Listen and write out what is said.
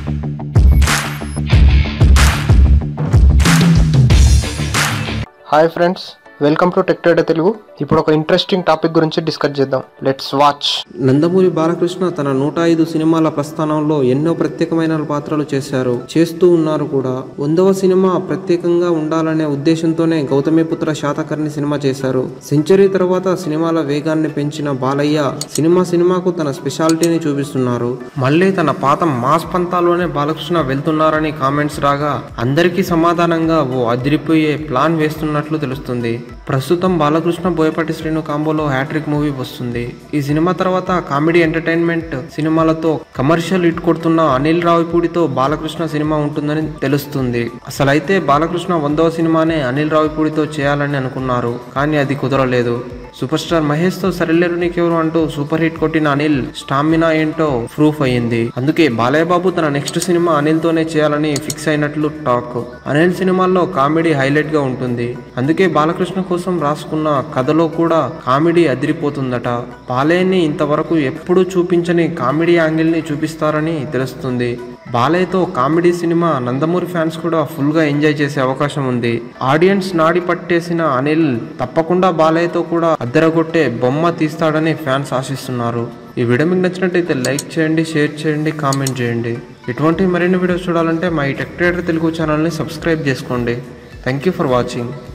hi friends welcome to Tech Trader Telugu ఇప్పుడు ఒక interesting topic గురించి డిస్కస్ చేద్దాం లెట్స్ వాచ్ నందమూరి బాలకృష్ణ తన నూట ఐదు సినిమాల ప్రస్థానంలో ఎన్నో ప్రత్యేకమైన పాత్రలు చేశారు చేస్తూ ఉన్నారు కూడా వందవ సినిమా ప్రత్యేకంగా ఉండాలనే ఉద్దేశంతోనే గౌతమిపుత్ర శాతకర్ణి సినిమా చేశారు సెంచరీ తర్వాత సినిమాల వేగాన్ని పెంచిన బాలయ్య సినిమా సినిమాకు తన స్పెషాలిటీని చూపిస్తున్నారు మళ్ళీ తన పాత మాస్ పంతాలోనే బాలకృష్ణ వెళ్తున్నారని కామెంట్స్ రాగా అందరికీ సమాధానంగా ఓ అదిరిపోయే ప్లాన్ వేస్తున్నట్లు తెలుస్తుంది ప్రస్తుతం బాలకృష్ణ బోయపాటి శ్రీను కాంబోలో హ్యాట్రిక్ మూవీ వస్తుంది ఈ సినిమా తర్వాత కామెడీ ఎంటర్టైన్మెంట్ సినిమాలతో కమర్షియల్ హిట్ కొడుతున్న అనిల్ రావిపూడితో బాలకృష్ణ సినిమా ఉంటుందని తెలుస్తుంది అసలైతే బాలకృష్ణ వందవ సినిమానే అనిల్ రావిపూడితో చేయాలని అనుకున్నారు కానీ అది కుదరలేదు సూపర్ స్టార్ మహేష్ తో సరిలేరు నీకెవరు అంటూ సూపర్ హిట్ కొట్టిన అనిల్ స్టామినా ఏంటో ప్రూఫ్ అయ్యింది అందుకే బాలయ్య బాబు తన నెక్స్ట్ సినిమా అనిల్ తోనే చేయాలని ఫిక్స్ అయినట్లు టాక్ అనిల్ సినిమాల్లో కామెడీ హైలైట్ గా ఉంటుంది అందుకే బాలకృష్ణ కోసం రాసుకున్న కథలో కూడా కామెడీ అదిరిపోతుందట బాలయ్యని ఇంతవరకు ఎప్పుడూ చూపించని కామెడీ యాంగిల్ ని చూపిస్తారని తెలుస్తుంది బాలయ్యతో కామెడీ సినిమా నందమూరి ఫ్యాన్స్ కూడా ఫుల్గా ఎంజాయ్ చేసే అవకాశం ఉంది ఆడియన్స్ నాడి పట్టేసిన అనిల్ తప్పకుండా బాలయ్యతో కూడా అద్దరగొట్టే బొమ్మ తీస్తాడని ఫ్యాన్స్ ఆశిస్తున్నారు ఈ వీడియో మీకు నచ్చినట్టయితే లైక్ చేయండి షేర్ చేయండి కామెంట్ చేయండి ఇటువంటి మరిన్ని వీడియోస్ చూడాలంటే మా ఈ టెక్ ట్రేడర్ తెలుగు ఛానల్ని సబ్స్క్రైబ్ చేసుకోండి థ్యాంక్ యూ ఫర్ వాచింగ్